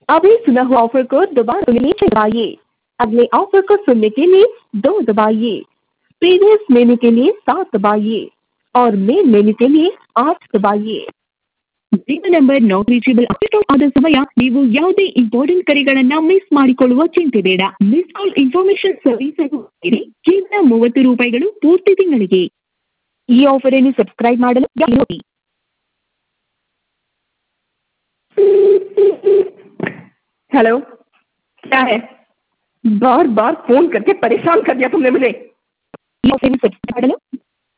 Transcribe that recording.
अभी सुना हुआ ऑफर को दोबारा सुनने के लिए दबाइए अगले ऑफर को सुनने के लिए दो दबाइए प्रीवियस मेनू के लिए सात दबाइए और मेन मेनू के लिए आठ दबाइए ನಿಮ್ಮ ನಂಬರ್ ನಾಟ್ ರೀಚೇಬಲ್ ಆದ ಸಮಯ ನೀವು ಯಾವುದೇ ಇಂಪಾರ್ಟೆಂಟ್ ಕರೆಗಳನ್ನ ಮಿಸ್ ಮಾಡಿಕೊಳ್ಳುವ ಚಿಂತೆ ಬೇಡ ಮಿಸ್ ಕಾಲ್ ಇನ್ಫಾರ್ಮೇಶನ್ ಸರ್ವಿಸ್ ಅನ್ನು ಹೊಂದಿರಿ. ಕೇವಲ ಮೂವತ್ತು ರೂಪಾಯಿಗಳು ಪೂರ್ತಿ ತಿಂಗಳಿಗೆ ಈ ಆಫರ್ ಅನ್ನು ಸಬ್ಸ್ಕ್ರೈಬ್ ಮಾಡಲು ಯಾಕೆ ನೋಡಿ हेलो क्या है बार बार फोन करके परेशान कर दिया तुमने मुझे ಈ ಆಫರ್ ಅನ್ನು ಸಬ್ಸ್ಕ್ರೈಬ್ ಮಾಡಲು